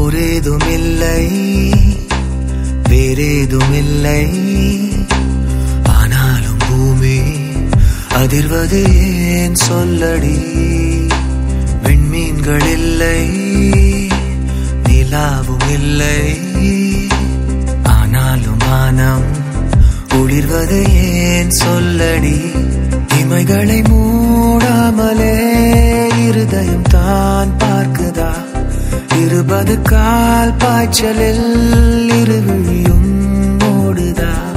ஊரேதுமில்லை வேறேதுமில்லை ஆனாலும் பூமி அதிர்வது ஏன் சொல்லடி விண்மீன்கள் இல்லை நிலாவும் இல்லை ஆனாலும் வானம் குளிர்வது ஏன் சொல்லடி இமைகளை மூடாமலே இருதயம் தான் பார்க்குதா இருபது கால் பாய்ச்சலில் இருவிழி